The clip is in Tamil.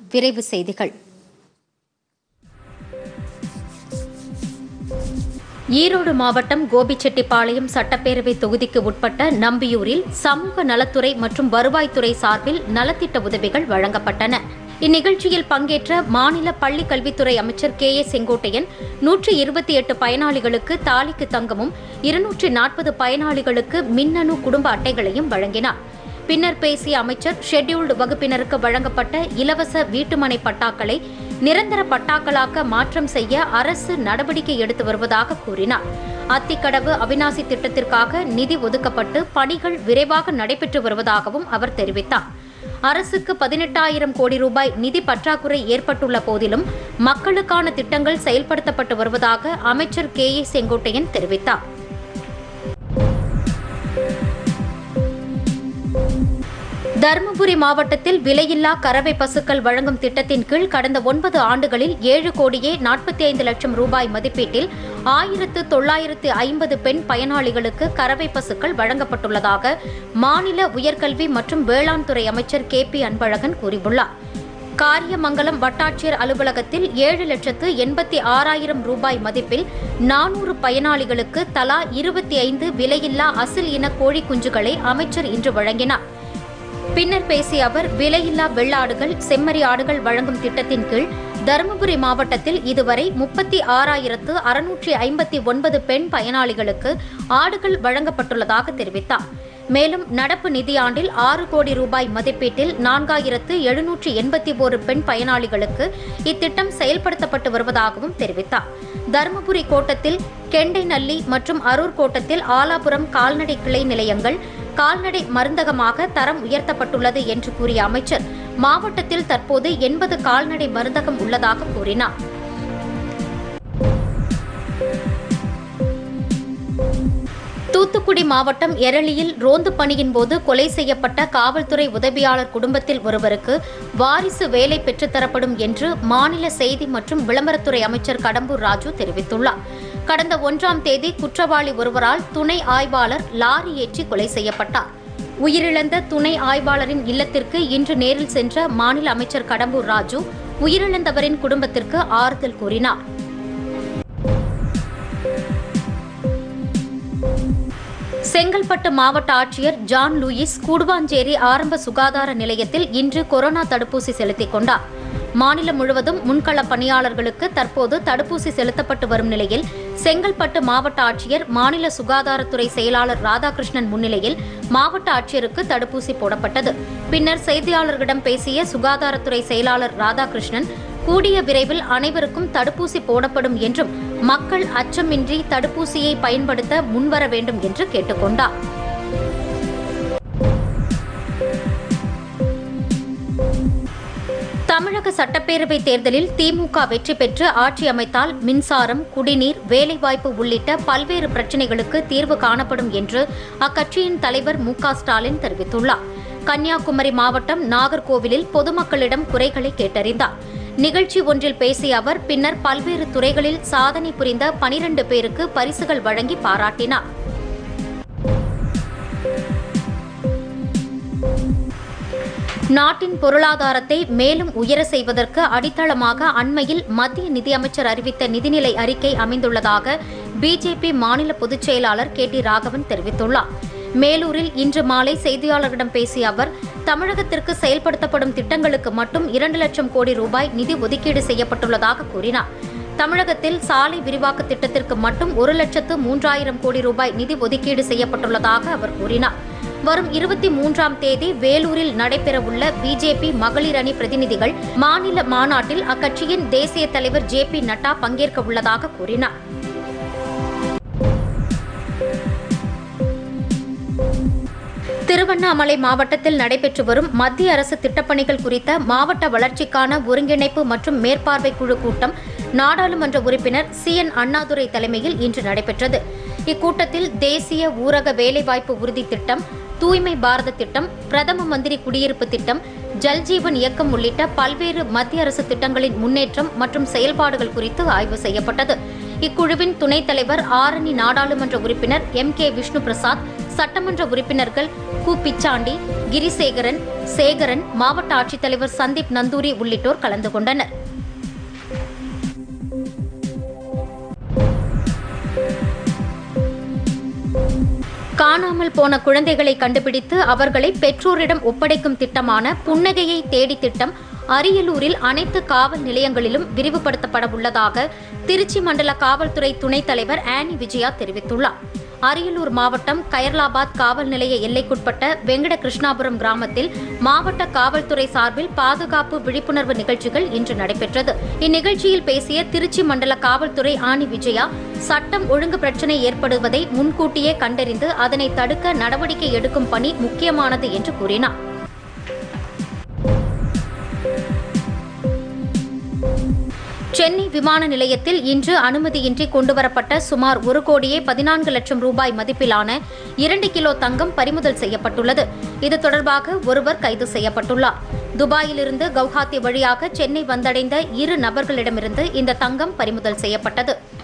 விரைவு செய்திகள் ஈரோடு மாவட்டம் கோபிச்செட்டிப்பாளையம் சட்டப்பேரவை தொகுதிக்கு உட்பட்ட நம்பியூரில் சமூக நலத்துறை மற்றும் வருவாய்த்துறை சார்பில் நலத்திட்ட உதவிகள் வழங்கப்பட்டன இந்நிகழ்ச்சியில் பங்கேற்ற மாநில பள்ளிக் கல்வித்துறை அமைச்சர் கே ஏ செங்கோட்டையன் நூற்றி இருபத்தி எட்டு பயனாளிகளுக்கு தாலிக்கு தங்கமும் இருநூற்றி நாற்பது பயனாளிகளுக்கு மின்னணு குடும்ப அட்டைகளையும் வழங்கினார் பின்னர் பேசிய அமைச்சர் ஷெட்யூல்டு வகுப்பினருக்கு வழங்கப்பட்ட இலவச வீட்டுமனை பட்டாக்களை நிரந்தர பட்டாக்களாக்க மாற்றம் செய்ய அரசு நடவடிக்கை எடுத்து வருவதாக கூறினார் அத்திக்கடவு அவிநாசி திட்டத்திற்காக நிதி ஒதுக்கப்பட்டு பணிகள் விரைவாக நடைபெற்று வருவதாகவும் அவர் தெரிவித்தார் அரசுக்கு பதினெட்டாயிரம் கோடி ரூபாய் நிதி பற்றாக்குறை ஏற்பட்டுள்ள போதிலும் மக்களுக்கான திட்டங்கள் செயல்படுத்தப்பட்டு வருவதாக அமைச்சர் கே ஏ செங்கோட்டையன் தெரிவித்தார் தருமபுரி மாவட்டத்தில் விலையில்லா கறவை பசுக்கள் வழங்கும் திட்டத்தின் கீழ் கடந்த ஒன்பது ஆண்டுகளில் ஏழு கோடியே நாற்பத்தி ஐந்து லட்சம் ரூபாய் மதிப்பீட்டில் ஆயிரத்து தொள்ளாயிரத்து ஐம்பது பெண் பயனாளிகளுக்கு கறவை பசுக்கள் வழங்கப்பட்டுள்ளதாக மாநில உயர்கல்வி மற்றும் வேளாண் துறை அமைச்சர் கே பி அன்பழகன் கூறியுள்ளார் காரியமங்கலம் வட்டாட்சியர் அலுவலகத்தில் ஏழு லட்சத்து எண்பத்தி ஆறாயிரம் ரூபாய் மதிப்பில் நானூறு பயனாளிகளுக்கு தலா இருபத்தி ஐந்து விலையில்லா அசில் இன கோழி குஞ்சுகளை அமைச்சர் இன்று வழங்கினார் பின்னர் பேசிய அவர் விலையில்லா வெள்ளாடுகள் செம்மறி ஆடுகள் வழங்கும் திட்டத்தின் கீழ் தருமபுரி மாவட்டத்தில் இதுவரை முப்பத்தி ஆறாயிரத்து அறுநூற்றி ஐம்பத்தி ஒன்பது பெண் பயனாளிகளுக்கு ஆடுகள் வழங்கப்பட்டுள்ளதாக தெரிவித்தார் மேலும் நடப்பு நிதியாண்டில் ஆறு கோடி ரூபாய் மதிப்பீட்டில் நான்காயிரத்து எழுநூற்றி எண்பத்தி ஒரு பெண் பயனாளிகளுக்கு இத்திட்டம் செயல்படுத்தப்பட்டு வருவதாகவும் தெரிவித்தார் தருமபுரி கோட்டத்தில் கெண்டைநல்லி மற்றும் அரூர் கோட்டத்தில் ஆலாபுரம் கால்நடை கிளை நிலையங்கள் கால்நடை மருந்தகமாக தரம் உயர்த்தப்பட்டுள்ளது என்று கூறிய அமைச்சர் மாவட்டத்தில் தற்போது எண்பது கால்நடை மருந்தகம் உள்ளதாக கூறினார் தூத்துக்குடி மாவட்டம் எரளியில் ரோந்து பணியின் போது கொலை செய்யப்பட்ட காவல்துறை உதவியாளர் குடும்பத்தில் ஒருவருக்கு வாரிசு வேலை பெற்றுத்தரப்படும் என்று மாநில செய்தி மற்றும் விளம்பரத்துறை அமைச்சர் கடம்பூர் ராஜு தெரிவித்துள்ளார் கடந்த ஒன்றாம் தேதி குற்றவாளி ஒருவரால் துணை ஆய்வாளர் லாரி ஏற்றி கொலை செய்யப்பட்டார் உயிரிழந்த துணை ஆய்வாளரின் இல்லத்திற்கு இன்று நேரில் சென்ற மாநில அமைச்சர் கடம்பூர் ராஜு உயிரிழந்தவரின் குடும்பத்திற்கு ஆறுதல் கூறினார் செங்கல்பட்டு மாவட்ட ஆட்சியர் ஜான் லூயிஸ் கூடுவாஞ்சேரி ஆரம்ப சுகாதார நிலையத்தில் இன்று கொரோனா தடுப்பூசி செலுத்திக் கொண்டார் மாநிலம் முழுவதும் முன்கள பணியாளர்களுக்கு தற்போது தடுப்பூசி செலுத்தப்பட்டு வரும் நிலையில் செங்கல்பட்டு மாவட்ட ஆட்சியர் மாநில சுகாதாரத்துறை செயலாளர் ராதாகிருஷ்ணன் முன்னிலையில் மாவட்ட ஆட்சியருக்கு தடுப்பூசி போடப்பட்டது பின்னர் செய்தியாளர்களிடம் பேசிய சுகாதாரத்துறை செயலாளர் ராதாகிருஷ்ணன் கூடிய விரைவில் அனைவருக்கும் தடுப்பூசி போடப்படும் என்றும் மக்கள் அச்சமின்றி தடுப்பூசியை பயன்படுத்த முன்வர வேண்டும் என்று கேட்டுக்கொண்டார் தமிழக சட்டப்பேரவைத் தேர்தலில் திமுக வெற்றி பெற்று ஆட்சி அமைத்தால் மின்சாரம் குடிநீர் வேலைவாய்ப்பு உள்ளிட்ட பல்வேறு பிரச்சினைகளுக்கு தீர்வு காணப்படும் என்று அக்கட்சியின் தலைவர் மு க ஸ்டாலின் தெரிவித்துள்ளார் கன்னியாகுமரி மாவட்டம் நாகர்கோவிலில் பொதுமக்களிடம் குறைகளை கேட்டறிந்தார் நிகழ்ச்சி ஒன்றில் பேசிய அவர் பின்னர் பல்வேறு துறைகளில் சாதனை புரிந்த பனிரண்டு பேருக்கு பரிசுகள் வழங்கி பாராட்டினார் நாட்டின் பொருளாதாரத்தை மேலும் உயர செய்வதற்கு அடித்தளமாக அண்மையில் மத்திய நிதியமைச்சர் அறிவித்த நிதிநிலை அறிக்கை அமைந்துள்ளதாக பிஜேபி மாநில பொதுச் செயலாளர் கே டி ராகவன் தெரிவித்துள்ளார் மேலூரில் இன்று மாலை செய்தியாளர்களிடம் பேசிய அவர் தமிழகத்திற்கு செயல்படுத்தப்படும் திட்டங்களுக்கு மட்டும் இரண்டு லட்சம் கோடி ரூபாய் நிதி ஒதுக்கீடு செய்யப்பட்டுள்ளதாக கூறினார் தமிழகத்தில் சாலை விரிவாக்க திட்டத்திற்கு மட்டும் ஒரு லட்சத்து மூன்றாயிரம் கோடி ரூபாய் நிதி ஒதுக்கீடு செய்யப்பட்டுள்ளதாக அவர் கூறினார் வரும் இருபத்தி மூன்றாம் தேதி வேலூரில் நடைபெறவுள்ள பிஜேபி மகளிர் அணி பிரதிநிதிகள் மாநில மாநாட்டில் அக்கட்சியின் தேசிய தலைவர் ஜே பி நட்டா பங்கேற்க உள்ளதாக கூறினார் திருவண்ணாமலை மாவட்டத்தில் நடைபெற்று வரும் மத்திய அரசு திட்டப்பணிகள் குறித்த மாவட்ட வளர்ச்சிக்கான ஒருங்கிணைப்பு மற்றும் மேற்பார்வை குழு கூட்டம் நாடாளுமன்ற உறுப்பினர் சி என் அண்ணாதுரை தலைமையில் இன்று நடைபெற்றது இக்கூட்டத்தில் தேசிய ஊரக வேலைவாய்ப்பு உறுதி திட்டம் தூய்மை பாரத திட்டம் பிரதம மந்திரி குடியிருப்பு திட்டம் ஜல்ஜீவன் இயக்கம் உள்ளிட்ட பல்வேறு மத்திய அரசு திட்டங்களின் முன்னேற்றம் மற்றும் செயல்பாடுகள் குறித்து ஆய்வு செய்யப்பட்டது இக்குழுவின் துணைத் தலைவர் ஆரணி நாடாளுமன்ற உறுப்பினர் எம் கே விஷ்ணு பிரசாத் சட்டமன்ற உறுப்பினர்கள் கு பிச்சாண்டி கிரிசேகரன் சேகரன் மாவட்ட ஆட்சித்தலைவர் சந்தீப் நந்தூரி உள்ளிட்டோர் கலந்து கொண்டனர் காணாமல் போன குழந்தைகளை கண்டுபிடித்து அவர்களை பெற்றோரிடம் ஒப்படைக்கும் திட்டமான புன்னகையை தேடி திட்டம் அரியலூரில் அனைத்து காவல் நிலையங்களிலும் விரிவுபடுத்தப்பட உள்ளதாக திருச்சி மண்டல காவல்துறை துணைத் தலைவர் ஆனி விஜயா தெரிவித்துள்ளார் அரியலூர் மாவட்டம் கயர்லாபாத் காவல் நிலைய எல்லைக்குட்பட்ட வெங்கட கிருஷ்ணாபுரம் கிராமத்தில் மாவட்ட காவல்துறை சார்பில் பாதுகாப்பு விழிப்புணர்வு நிகழ்ச்சிகள் இன்று நடைபெற்றது இந்நிகழ்ச்சியில் பேசிய திருச்சி மண்டல காவல்துறை ஆனி விஜயா சட்டம் ஒழுங்கு பிரச்சினை ஏற்படுவதை முன்கூட்டியே கண்டறிந்து அதனை தடுக்க நடவடிக்கை எடுக்கும் பணி முக்கியமானது என்று கூறினார் சென்னை விமான நிலையத்தில் இன்று அனுமதியின்றி கொண்டுவரப்பட்ட சுமார் ஒரு கோடியே பதினான்கு லட்சம் ரூபாய் மதிப்பிலான இரண்டு கிலோ தங்கம் பறிமுதல் செய்யப்பட்டுள்ளது இது தொடர்பாக ஒருவர் கைது செய்யப்பட்டுள்ளார் துபாயிலிருந்து கவுஹாத்தி வழியாக சென்னை வந்தடைந்த இரு நபர்களிடமிருந்து இந்த தங்கம் பறிமுதல் செய்யப்பட்டது